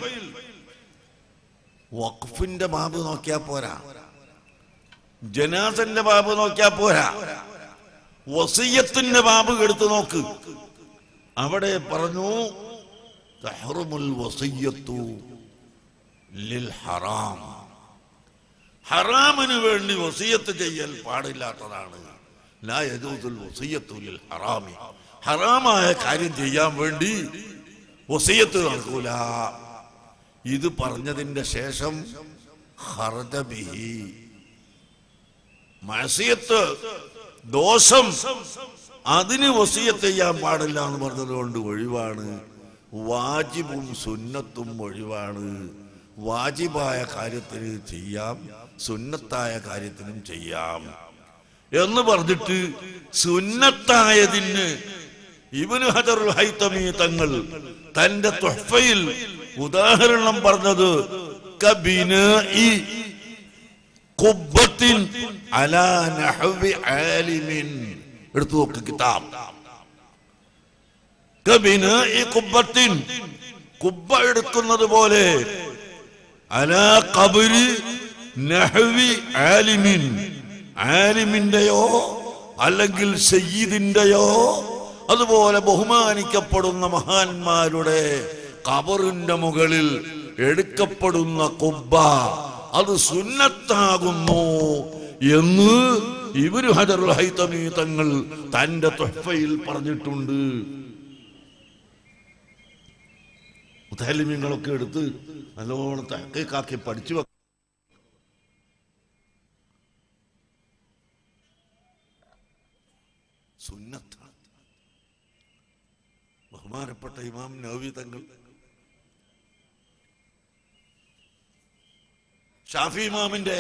വഖഫിന്റെ ബാബ് നോക്കിയാ പോരാ ജനാസന്റെ ബാബ് നോക്കിയാ പോരാ വസീയത്തിന്റെ ബാബ് എടുത്തു നോക്ക് അവിടെ പറഞ്ഞു തഹ്റുമുൽ വസയ്യത്തു ലിൽ ഹറാം ഹറാമിന് വേണ്ടി വസീയത്ത് ചെയ്യൽ പാടില്ലാത്തതാണ് ലാ യജൂസുൽ വസീയത്തു ലിൽ ഹറാമി ഹറാമായ കാര്യം ചെയ്യാൻ വേണ്ടി വസീയത്ത് നടക്കൂല ഇത് പറഞ്ഞതിന്റെ ശേഷം ഖറജ ബിഹി മഴസിയത്ത് ദോഷം അതിന് വസീയത്ത് ചെയ്യാൻ പാടില്ല എന്ന് പറഞ്ഞത് കൊണ്ട് ഒഴിവാണ് വാജിബും സുന്നത്തും ഒഴിവാണ് വാജിബായ കാര്യത്തിന് ചെയ്യാം സുന്നത്തായ കാര്യത്തിനും ചെയ്യാം എന്ന് പറഞ്ഞിട്ട് സുന്നത്തായതിന് ഇബ്നു ഹജറുൽ ഹൈതമി തങ്ങൾ തന്റെ തുഹ്ഫയിൽ ഉദാഹരണം പറഞ്ഞത് കബിനാഇ ഖുബ്ബത്തിൻ അലാ നഹ്വി ആലിമിൻ എടുത്തു നോക്ക് കിതാബ് കബിനാഇ ഖുബ്ബത്തിൻ കുബ്ബ എടുക്കുന്നത് പോലെ അലാ ഖബരി നഹ്വി ആലിമിൻ ആലിമിന്റെയോ അല്ലെങ്കിൽ സയ്യിദിന്റെയോ അതുപോലെ ബഹുമാനിക്കപ്പെടുന്ന മഹാന്മാരുടെ കബറിന്റെ മുകളിൽ എടുക്കപ്പെടുന്ന കുബ്ബ അത് സുന്നത്താകുന്നു എന്ന് ഇവര് ഹജറുൽ ഹൈതമി തങ്ങൾ തന്റെ തൊഹ്ഫയിൽ പറഞ്ഞിട്ടുണ്ട് മുത്തലിമ്യങ്ങളൊക്കെ എടുത്ത് നല്ലോണം തഹക്കീക്കാക്കി പഠിച്ചു വെക്ക സുന്നത്താണ് ബഹുമാനപ്പെട്ട ഇമാം നവവി തങ്ങൾ ഷാഫി ഇമാമിന്റെ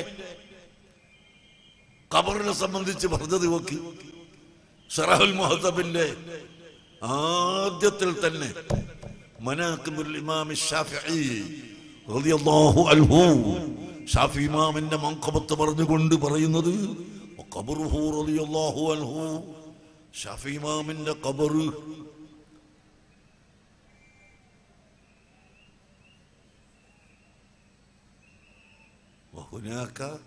ഖബറിനെ സംബന്ധിച്ച് പറഞ്ഞത് നോക്കി ഷറഹുൽ മുഹത്തബിന്റെ ആദ്യത്തിൽ തന്നെ മനാക്കിബുൽ ഇമാം ഷാഫിഈ റളിയല്ലാഹു അൻഹു ഷാഫി ഇമാമിന്റെ മങ്കബത്ത് പറഞ്ഞുകൊണ്ട് പറയുന്നത് ഖബറുഹു റളിയല്ലാഹു അൻഹു ഷാഫി ഇമാമിന്റെ ഖബറ് وهناك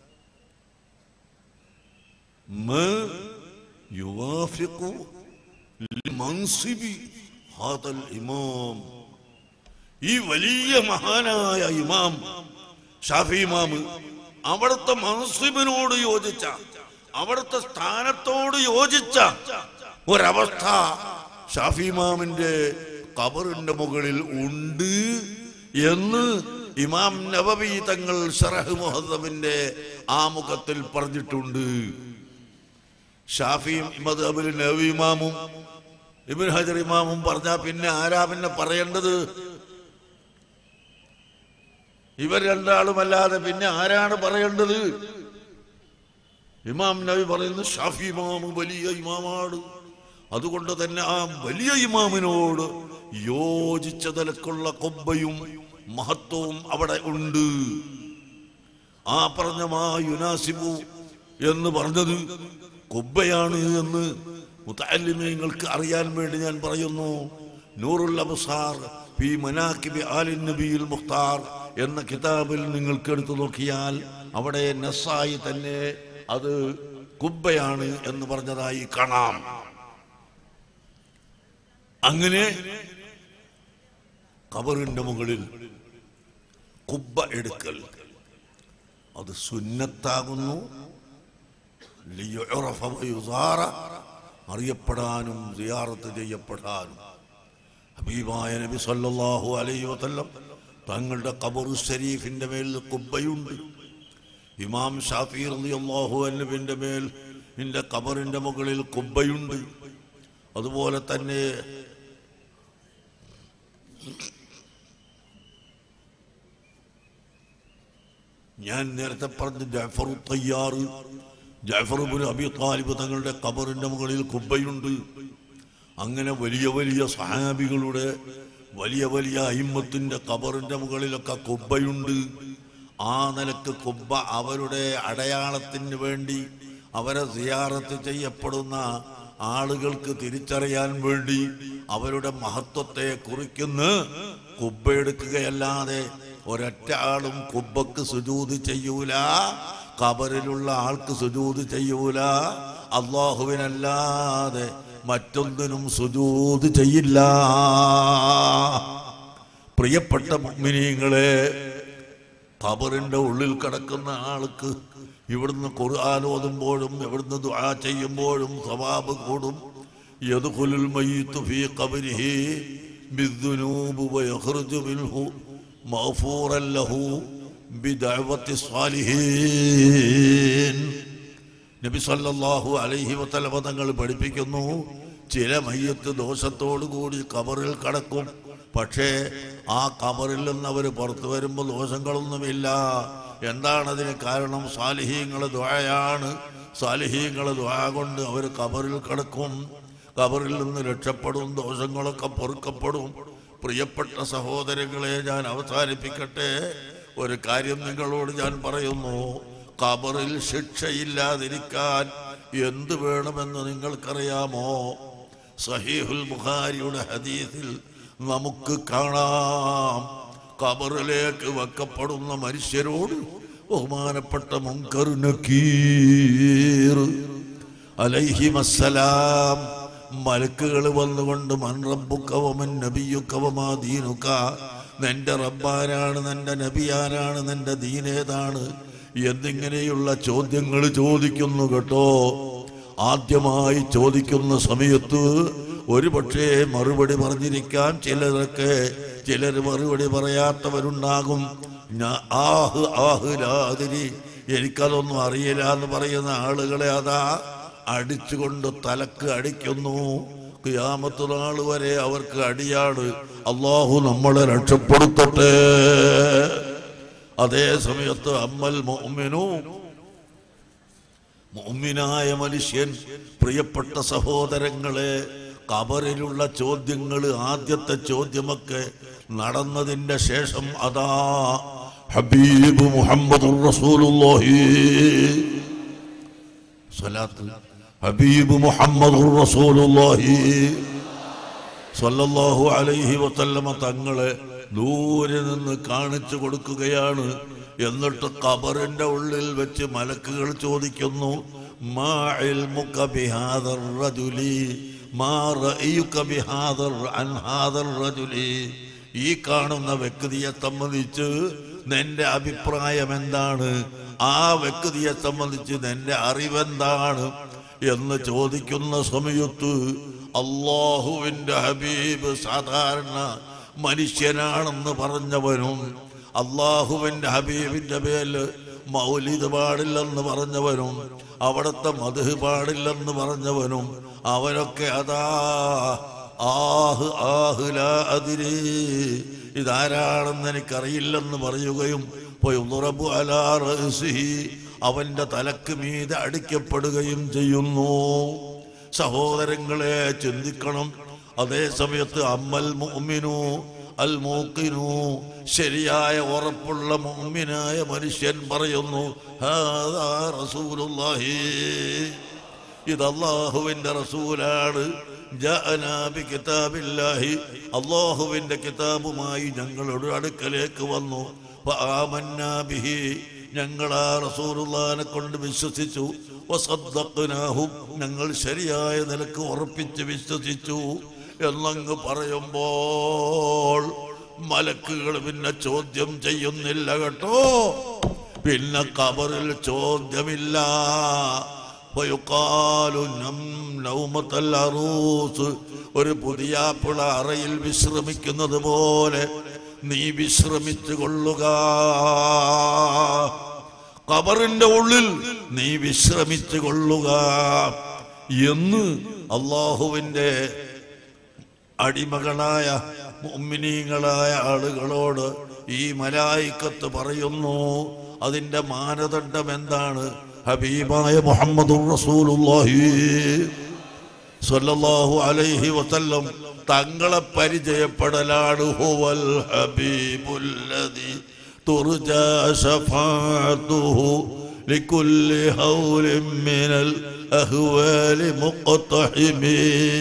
ما يوافق لمنصب هذا الإمام ഈ വലിയ മഹാനായ ഇമാം ഷാഫി ഇമാം അവിടുത്തെ മൻസിബിനോട് യോജിച്ച അവിടുത്തെ സ്ഥാനത്തോട് യോജിച്ച ഒരവസ്ഥ ഷാഫി ഇമാമിന്റെ കബറിന്റെ മുകളിൽ ഉണ്ട് എന്ന് ഇമാം നബവി തങ്ങൾ ഷറഹ് മുഹദ്ദബിന്റെ ആമുഖത്തിൽ പറഞ്ഞിട്ടുണ്ട് ഷാഫിയും മദ്ഹബിൽ നബി ഇമാമും ഇബിൻ ഹജർ ഇമാമും പറഞ്ഞാ പിന്നെ ആരാ പിന്നെ പറയേണ്ടത് ഇവർ രണ്ടാളുമല്ലാതെ പിന്നെ ആരാണ് പറയേണ്ടത് ഇമാം നബി പറയുന്നു ഷാഫി ഇമാം വലിയ ഇമാമാണ് അതുകൊണ്ട് തന്നെ ആ വലിയ ഇമാമിനോട് യോജിച്ച നിലക്കുള്ള കൊബ്ബയും മഹത്വവും അവിടെ ഉണ്ട് ആ പറഞ്ഞ മാ യുനാസിബു എന്ന് പറഞ്ഞത് കൊബ്ബയാണ് എന്ന് മുത്തല്ലിമീങ്ങൾക്ക് അറിയാൻ വേണ്ടി ഞാൻ പറയുന്നു നൂറുൽ അബ്സാർ ഫി മനാക്കിബി ആലിൻ നബിയിൽ മുഖ്താർ എന്ന കിതാബിൽ നിങ്ങൾക്ക് എടുത്തു നോക്കിയാൽ അവിടെ നസ്സായി തന്നെ അത് കുബ്ബയാണ് എന്ന് പറഞ്ഞതായി കാണാം അങ്ങനെ കബറിന്റെ മുകളിൽ കുബ്ബ എടുക്കൽ അത് സുന്നത്താകുന്നു ലിയുറഫ വയുസാറ, അറിയപ്പെടാനും സിയാറത്ത് ചെയ്യപ്പെടാനും ഹബീബായ നബി സല്ലല്ലാഹു അലൈഹി വസല്ലം തങ്ങളുടെ ഖബർ ഷരീഫിന്റെ മേൽ കുബ്ബയുണ്ട് ഇമാം ഷാഫി റളിയല്ലാഹു അൻഹുവിന്റെ മേൽ നിന്റെ ഖബറിന്റെ മുകളിൽ കുബ്ബയുണ്ട് അതുപോലെ തന്നെ ഞാൻ നേരത്തെ പറഞ്ഞ ജാഫർ തയ്യാറ് ജാഫറുബിന് അബി താലിബ് തങ്ങളുടെ ഖബറിന്റെ മുകളിൽ കുബ്ബയുണ്ട് അങ്ങനെ വലിയ വലിയ സഹാബികളുടെ വലിയ വലിയ അയിമത്തിന്റെ ഖബറിന്റെ മുകളിലൊക്കെ കുബ്ബയുണ്ട് ആ നിലക്ക് കുബ്ബ അവരുടെ അടയാളത്തിന് വേണ്ടി അവരെ സിയാറത്ത് ചെയ്യപ്പെടുന്ന ആളുകൾക്ക് തിരിച്ചറിയാൻ വേണ്ടി അവരുടെ മഹത്വത്തെ കുറിക്കുന്ന കുബ്ബ എടുക്കുകയല്ലാതെ ഒരൊറ്റ ആളും കുബ്ബക്ക് സുജൂത് ചെയ്യൂല കബറിലുള്ള ആൾക്ക് സുജൂത് ചെയ്യൂല അള്ളാഹുവിനല്ലാതെ മറ്റൊന്നിനും സുജൂത് ചെയ്യില്ല പ്രിയപ്പെട്ട മുഅ്മിനീങ്ങളെ ഖബറിന്റെ ഉള്ളിൽ കിടക്കുന്ന ആൾക്ക് ഇവിടുന്ന് ഖുർആൻ ഓതുമ്പോഴും ഇവിടുന്ന് ദുആ ചെയ്യുമ്പോഴും സവാബ് കൂടും യദ്ഖുലുൽ മയ്യിത്തു ഫീ ഖബരിഹി ബിദ്ദുനൂബ് വയഖ്റുജു മിൻഹു മഗ്ഫൂറൻ ലഹു ബിദഅവത്തി സ്വാലിഹീൻ നബി സല്ലല്ലാഹു അലൈഹി വസല്ലമ തങ്ങൾ പഠിപ്പിക്കുന്നു ചില മയ്യത്ത് ദോഷത്തോടു കൂടി കബറിൽ കടക്കും പക്ഷേ ആ കബറിൽ നിന്ന് അവർ പുറത്തു വരുമ്പോൾ ദോഷങ്ങളൊന്നുമില്ല എന്താണ് അതിന് കാരണം സാലിഹീങ്ങളെ ദ്വായാണ് സാലിഹീങ്ങളെ ദ്വാ കൊണ്ട് അവർ കബറിൽ കിടക്കും കബറിൽ നിന്ന് രക്ഷപ്പെടും ദോഷങ്ങളൊക്കെ പൊറുക്കപ്പെടും പ്രിയപ്പെട്ട സഹോദരങ്ങളെ ഞാൻ അവസാനിപ്പിക്കട്ടെ ഒരു കാര്യം നിങ്ങളോട് ഞാൻ പറയുന്നു കബറിൽ ശിക്ഷയില്ലാതിരിക്കാൻ എന്ത് വേണമെന്ന് നിങ്ങൾക്കറിയാമോ സഹീഹുൽ ബുഖാരിയുടെ ഹദീസിൽ നമുക്ക് കാണാം കബറിലേക്ക് വെക്കപ്പെടുന്ന മനുഷ്യരോട് ബഹുമാനപ്പെട്ട മുങ്കർ നക്കീർ അലൈഹിമസ്സലാം മലക്കുകൾ വന്നുകൊണ്ട് മൻ റബ്ബുക്കവമൻ നബിയുക്കവമാ ദീനുക്ക നിന്റെ റബ്ബാരാണ് നിന്റെ നബിയാരാണ് നിന്റെ ദീനേതാണ് എന്നിങ്ങനെയുള്ള ചോദ്യങ്ങൾ ചോദിക്കുന്നു കേട്ടോ ആദ്യമായി ചോദിക്കുന്ന സമയത്ത് ഒരു പക്ഷേ മറുപടി പറഞ്ഞിരിക്കാം ചിലരൊക്കെ ചിലർ മറുപടി പറയാത്തവരുണ്ടാകും ഞാ- ആഹ് ആഹ് ലാതിരി എനിക്കതൊന്നും അറിയില്ല എന്ന് പറയുന്ന ആളുകളെ അതാ അടിച്ചുകൊണ്ട് തലക്ക് അടിക്കുന്നു ക്യാമത്ത് നാൾ വരെ അവർക്ക് അടിയാണ് അള്ളാഹു നമ്മളെ രക്ഷപ്പെടുത്തട്ടെ അതേ സമയത്ത് അമ്മൽ മോമിനു മോമിനായ മനുഷ്യൻ പ്രിയപ്പെട്ട സഹോദരങ്ങളെ കബറിലുള്ള ചോദ്യങ്ങൾ ആദ്യത്തെ ചോദ്യമൊക്കെ നടന്നതിന്റെ ശേഷം അതാ ഹബീബ് മുഹമ്മദ് റസൂലുള്ളാഹി സ്വലാത്ത് ഹബീബ് മുഹമ്മദ് റസൂലുള്ളാഹി സല്ലല്ലാഹു അലൈഹി വസല്ലമ തങ്ങളെ ദൂരെ നിന്ന് കാണിച്ചു കൊടുക്കുകയാണ് എന്നിട്ട് ഖബറിന്റെ ഉള്ളിൽ വെച്ച് മലക്കുകൾ ചോദിക്കുന്നു മാ ഇൽമുക ബിഹാദർ റജുലി മാ റഅയുക ബിഹാദർ അൻ ഹാദർ റജുലി ഈ കാണുന്ന വ്യക്തിയെ സംബന്ധിച്ച് നിന്റെ അഭിപ്രായം എന്താണ് ആ വ്യക്തിയെ സംബന്ധിച്ച് നിന്റെ അറിവെന്താണ് എന്ന് ചോദിക്കുന്ന സമയത്ത് അള്ളാഹുവിന്റെ ഹബീബ് സാധാരണ മനുഷ്യനാണെന്ന് പറഞ്ഞവനും അള്ളാഹുവിന്റെ ഹബീബിന്റെ പേരിൽ മൗലിദ് പാടില്ലെന്ന് പറഞ്ഞവനും അവിടുത്തെ മധു പാടില്ലെന്ന് പറഞ്ഞവനും അവരൊക്കെ അതാ ആഹ് ആഹ് ലാ അതിരി ഇതാരാണെന്ന് എനിക്കറിയില്ലെന്ന് പറയുകയും പൊയുറബു അലാ റഅ്സിഹി അവന്റെ തലക്ക് മീതെ അടിക്കപ്പെടുകയും ചെയ്യുന്നു സഹോദരങ്ങളെ ചിന്തിക്കണം അതേ സമയത്ത് അമ്മൽ മുഅ്മിനു അൽ മൂക്കിനു ശരിയായ ഉറപ്പുള്ള മുഅ്മിനായ മനുഷ്യൻ പറയുന്നു ഹാദാ റസൂലുള്ളാഹി ഇത് അള്ളാഹുവിന്റെ റസൂലാണ് ജാഅനാ ബി കിതാബില്ലാഹി അള്ളാഹുവിന്റെ കിതാബുമായി ഞങ്ങളുടെ അടുക്കലേക്ക് വന്നു ഫആമന്നാ ബിഹി ഞങ്ങൾ ആ റസൂലുള്ളാനെ കൊണ്ട് വിശ്വസിച്ചു വസദ്ദഖ്നാഹു ഞങ്ങൾ ശരിയായ നിലക്ക് ഉറപ്പിച്ച് വിശ്വസിച്ചു എന്നങ്ങ് പറയുമ്പോൾ മലക്കുകൾ പിന്നെ ചോദ്യം ചെയ്യുന്നില്ല കേട്ടോ പിന്നെ കബറിൽ ചോദ്യമില്ല വയുക്കാലു നം- നൗമത്തൽ അറൂസ് ഒരു പുതിയാപ്പിള അറയിൽ വിശ്രമിക്കുന്നത് പോലെ നീ വിശ്രമിച്ചു കൊള്ളുക കബറിന്റെ ഉള്ളിൽ നീ വിശ്രമിച്ചു കൊള്ളുക എന്ന് അള്ളാഹുവിന്റെ അടിമകളായ മുമ്മിനീങ്ങളായ ആളുകളോട് ഈ മലായിക്കത്ത് പറയുന്നു അതിന്റെ മാനദണ്ഡം എന്താണ് ഹബീബായ മുഹമ്മദ് റസൂലുള്ളാഹി സ്വല്ലല്ലാഹു അലൈഹി വസല്ലം തങ്ങളെ പരിചയപ്പെടലാണ് ഹുവൽ ഹബീബുല്ലദി തുർജാ ശഫാഅത്തുഹു ലികുല്ലി ഹൗലിൻ മിനൽ അഹ്വാലി മുഖ്തഹിമീ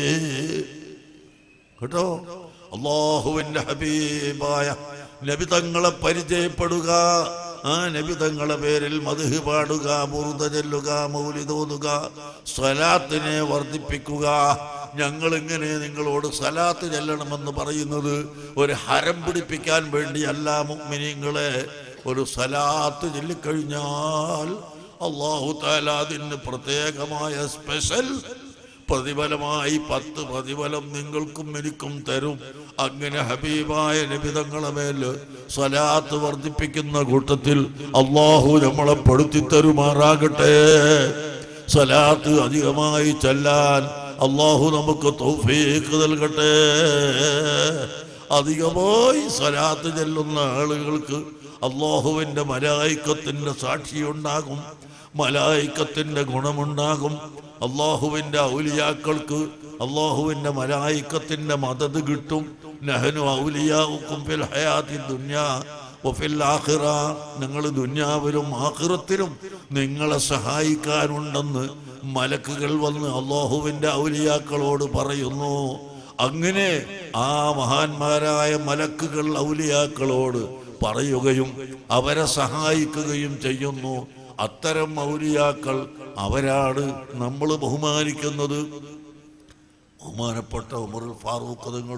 കേട്ടോ അള്ളാഹുവിന്റെ ഹബീബായ നബി തങ്ങളെ പരിചയപ്പെടുക ആ നബി തങ്ങളെ പേരിൽ മധു പാടുക മുറുത ചെല്ലുക മൗലിതോതുക സ്വലാത്തിനെ വർദ്ധിപ്പിക്കുക ഞങ്ങൾ ഇങ്ങനെ നിങ്ങളോട് സലാത്ത് ചെല്ലണമെന്ന് പറയുന്നത് ഒരു ഹരം പിടിപ്പിക്കാൻ വേണ്ടിയല്ല മുഗ്മിനിങ്ങളെ ഒരു സലാത്ത് ചൊല്ലിക്കഴിഞ്ഞാൽ അള്ളാഹു താല അതിന് പ്രത്യേകമായ സ്പെഷ്യൽ പ്രതിഫലമായി പത്ത് പ്രതിഫലം നിങ്ങൾക്കും എനിക്കും തരും അങ്ങനെ ഹബീബായ നിബിതങ്ങളെ മേൽ സ്വലാത്ത് വർദ്ധിപ്പിക്കുന്ന കൂട്ടത്തിൽ അള്ളാഹു നമ്മളെ പെടുത്തി തരുമാറാകട്ടെ സ്വലാത്ത് അധികമായി ചെല്ലാൻ അള്ളാഹു നമുക്ക് തൗഫീഖ് നൽകട്ടെ അധികമായി സ്വലാത്ത് ചെല്ലുന്ന ആളുകൾക്ക് അള്ളാഹുവിന്റെ മലായിക്കത്തിന്റെ സാക്ഷിയുണ്ടാകും മലായിക്കത്തിന്റെ ഗുണമുണ്ടാകും അള്ളാഹുവിന്റെ ഔലിയാക്കൾക്ക് അള്ളാഹുവിന്റെ മലായിക്കത്തിന്റെ മദത് കിട്ടും നഹനു ഔലിയാവുക്കും ഫിൽ ഹയാത്തി ദുന്യാ വഫിൽ ആഖിറ നിങ്ങൾ ദുന്യാവിലും ആഖിറത്തിലും നിങ്ങളെ സഹായിക്കാനുണ്ടെന്ന് മലക്കുകൾ വന്ന് അള്ളാഹുവിന്റെ ഔലിയാക്കളോട് പറയുന്നു അങ്ങനെ ആ മഹാന്മാരായ മലക്കുകൾ ഔലിയാക്കളോട് പറയുകയും അവരെ സഹായിക്കുകയും ചെയ്യുന്നു അത്തരം ഔലിയാക്കൾ അവരാണ് നമ്മൾ ബഹുമാനിക്കുന്നത് ബഹുമാനപ്പെട്ട ഉമർ ഫാറൂഖ് തങ്ങൾ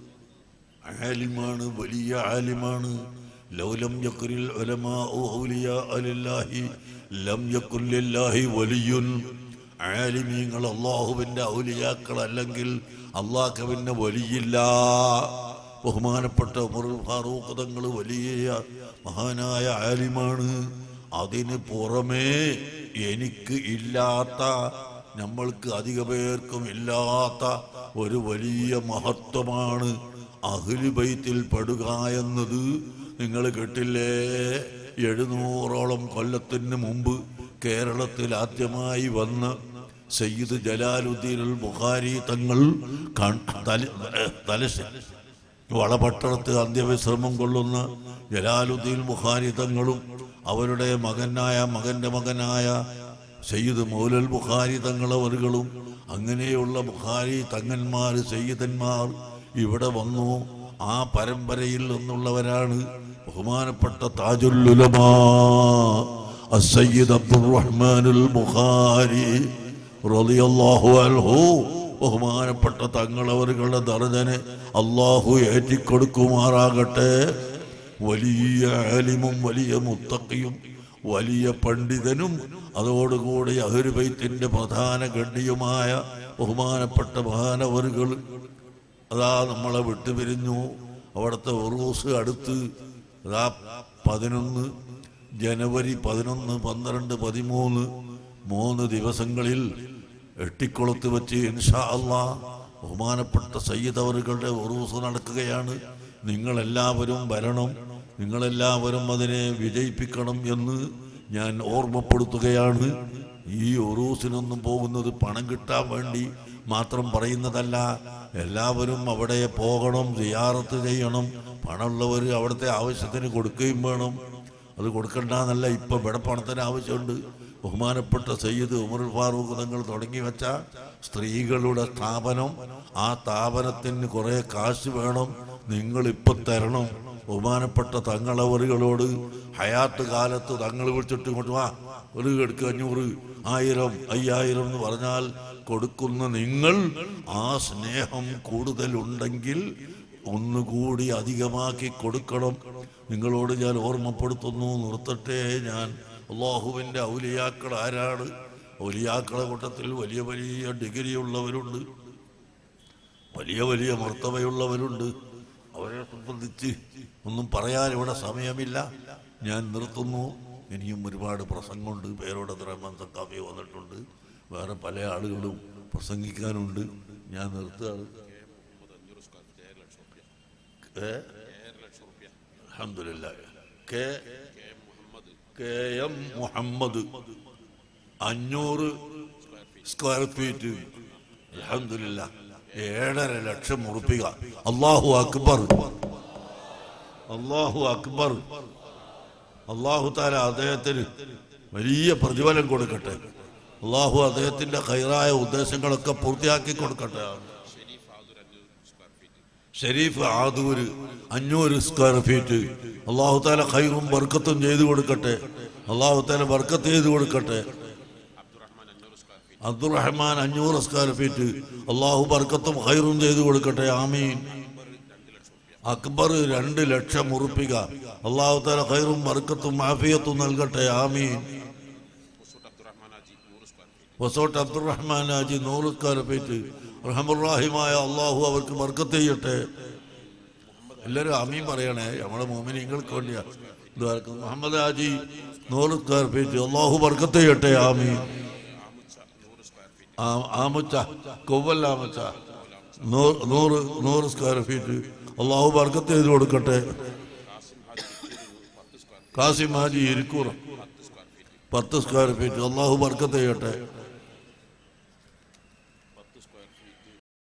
ആലിമാണ് വലിയ ആലിമാണ് ലൗലം യക്കുരിൽ ഉലമാഉ ഔലിയാ അലില്ലാഹി ലം യക്കുൽ ലില്ലാഹി വലിയുൻ ആലിമീങ്ങൾ അള്ളാഹുവിൻ്റെ ഔലിയാക്കൾ അല്ലെങ്കിൽ അള്ളാഹുവിൻ്റെ വലിയില്ല ബഹുമാനപ്പെട്ട ഉമർ ഫാറൂഖ് തങ്ങൾ വലിയ മഹാനായ ആലിമാണ് അതിന് പുറമേ എനിക്ക് ഇല്ലാത്ത നമ്മൾക്ക് അധിക പേർക്കും ഇല്ലാത്ത ഒരു വലിയ മഹത്വമാണ് അഹ്ലി ബൈത്തിൽ പെടുക എന്നത് നിങ്ങൾ കേട്ടില്ലേ എഴുന്നൂറോളം കൊല്ലത്തിന് മുമ്പ് കേരളത്തിൽ ആദ്യമായി വന്ന സയ്യിദ് ജലാലുദ്ദീൻ അൽ ബുഖാരി തങ്ങൾ കൺ- തല- തലശ്ശേ വളപട്ടണത്ത് അന്ത്യവിശ്രമം കൊള്ളുന്ന ജലാലുദ്ദീൻ ബുഖാരി തങ്ങളും അവരുടെ മകനായ മകന്റെ മകനായ സയ്യിദ് മൗലൽ ബുഖാരി തങ്ങളവറുകളും അങ്ങനെയുള്ള ബുഖാരി തങ്ങന്മാർ സയ്യിദന്മാർ ഇവിടെ വന്നു ആ പരമ്പരയിൽ നിന്നുള്ളവരാണ് ബഹുമാനപ്പെട്ട താജുല്ലുലമാ السيد عبد الرحمن البخاري رضي الله عنه ബഹുമാനപ്പെട്ട തങ്ങളവരുടെ ദർജനെ അള്ളാഹു ഏറ്റിക്കൊടുക്കുമാറാകട്ടെ വലിയ ആലിമും വലിയ മുത്തക്കിയും വലിയ പണ്ഡിതനും അതോടുകൂടി അഹുരുബൈത്തിന്റെ പ്രധാന ഗണ്ഡിയുമായ ബഹുമാനപ്പെട്ട മഹാനവറുകൾ അതാ നമ്മളെ വിട്ടുപിരിഞ്ഞു അവിടുത്തെ ഉറൂസ് അടുത്ത് അതാ പതിനൊന്ന് ജനുവരി പതിനൊന്ന് പന്ത്രണ്ട് പതിമൂന്ന് മൂന്ന് ദിവസങ്ങളിൽ എട്ടിക്കുളത്ത് വെച്ച് ഇൻഷാ അള്ളാ ബഹുമാനപ്പെട്ട സയ്യിദ് അവറുകളുടെ ഉറൂസ് നടക്കുകയാണ് നിങ്ങളെല്ലാവരും വരണം നിങ്ങളെല്ലാവരും അതിനെ വിജയിപ്പിക്കണം എന്ന് ഞാൻ ഓർമ്മപ്പെടുത്തുകയാണ് ഈ ഉറൂസിനൊന്നും പോകുന്നത് പണം കിട്ടാൻ വേണ്ടി മാത്രം പറയുന്നതല്ല എല്ലാവരും അവിടെ പോകണം സിയാറത്ത് ചെയ്യണം പണമുള്ളവർ അവിടുത്തെ ആവശ്യത്തിന് കൊടുക്കുകയും വേണം അത് കൊടുക്കണ്ടെന്നല്ല ഇപ്പൊ ഇവിടെ പണത്തിന് ആവശ്യമുണ്ട് ബഹുമാനപ്പെട്ട സയ്യിദ് ഉമർ ഫാറൂഖ് തങ്ങൾ തുടങ്ങി വെച്ച സ്ത്രീകളുടെ സ്ഥാപനം ആ സ്ഥാപനത്തിന് കുറെ കാശ് വേണം നിങ്ങൾ ഇപ്പൊ തരണം ബഹുമാനപ്പെട്ട തങ്ങളവറുകളോട് ഹയാത്ത് കാലത്ത് തങ്ങൾ വിളിച്ചിട്ട് ഇങ്ങോട്ട് വാ ഒരു എടുക്ക് അഞ്ഞൂറ് ആയിരം അയ്യായിരം എന്ന് പറഞ്ഞാൽ കൊടുക്കുന്ന നിങ്ങൾ ആ സ്നേഹം കൂടുതലുണ്ടെങ്കിൽ ഒന്നുകൂടി അധികമാക്കി കൊടുക്കണം നിങ്ങളോട് ഞാൻ ഓർമ്മപ്പെടുത്തുന്നു നിർത്തട്ടെ ഞാൻ അള്ളാഹുവിൻ്റെ ഔലിയാക്കൾ ആരാണ് ഔലിയാക്കളെ കൂട്ടത്തിൽ വലിയ വലിയ ഡിഗ്രി ഉള്ളവരുണ്ട് വലിയ വലിയ മർത്തവയുള്ളവരുണ്ട് അവരെ സംബന്ധിച്ച് ഒന്നും പറയാൻ ഇവിടെ സമയമില്ല ഞാൻ നിർത്തുന്നു ഇനിയും ഒരുപാട് പ്രസംഗമുണ്ട് പേരോട് റഹ്മാൻ സക്കാഫി വന്നിട്ടുണ്ട് വേറെ പല ആളുകളും പ്രസംഗിക്കാനുണ്ട് ഞാൻ നിർത്തുകയാണ് ഏ? അൽഹംദുലില്ലാ. കെ കെ എം മുഹമ്മദ് അഞ്ഞൂറ് സ്ക്വയർ ഫീറ്റ് അലഹമില്ല ഏഴര ലക്ഷം ഉറുപ്പിക അള്ളാഹു അക്ബർ അള്ളാഹു അക്ബർ അള്ളാഹു താല അദ്ദേഹത്തിന് വലിയ പ്രതിഫലം കൊടുക്കട്ടെ അള്ളാഹു അദ്ദേഹത്തിന്റെ ഹൈറായ ഉദ്ദേശങ്ങളൊക്കെ പൂർത്തിയാക്കി കൊടുക്കട്ടെ ഷെരീഫ് ആദൂര് അഞ്ഞൂറ് സ്ക്വയർ ഫീറ്റ് അള്ളാഹു താല ഖൈറും ബർക്കത്തും ചെയ്തു കൊടുക്കട്ടെ അള്ളാഹു താല ബർക്കത്ത് ചെയ്തു കൊടുക്കട്ടെ അബ്ദുറഹ്മാൻ അഞ്ഞൂറ് സ്ക്വയർ ഫീറ്റ് അള്ളാഹു ബർക്കത്തും ഖൈറും ചെയ്തു കൊടുക്കട്ടെ ആമീൻ അക്ബർ രണ്ട് ലക്ഷം ഉറുപ്പിക അള്ളാഹു താല ഖൈറും ബർക്കത്തും ആഫിയത്തും നൽകട്ടെ ആമീൻ വസോട്ട് അബ്ദുറഹ്മാൻ ഹാജി നൂറ് സ്ക്വയർ ഫീറ്റ് റഹമുറാഹിമായ അള്ളാഹു അവർക്ക് ബർക്കത്ത് ചെയ്യട്ടെ എല്ലാവരും അമീൻ പറയണേ നമ്മളെ മോമിനിങ്ങൾക്ക് വേണ്ടിയാ ഇതാർക്ക് മുഹമ്മദ് ഹാജി നൂറ് സ്ക്വയർ ഫീറ്റ് അള്ളാഹു ബർക്കത്ത് ചെയ്യട്ടെ ആമീൻ ആ- ആമുച്ച കൊവ്വല്ല ആമുച്ച നൂറ് നൂറ് നൂറ് സ്ക്വയർ ഫീറ്റ് അള്ളാഹു ബർക്കത്ത് ചെയ്ത് കൊടുക്കട്ടെ കാസിം ഹാജി ഇരിക്കൂർ പത്ത് സ്ക്വയർ ഫീറ്റ് അള്ളാഹു ബർക്കത്ത് ചെയ്യട്ടെ في الدين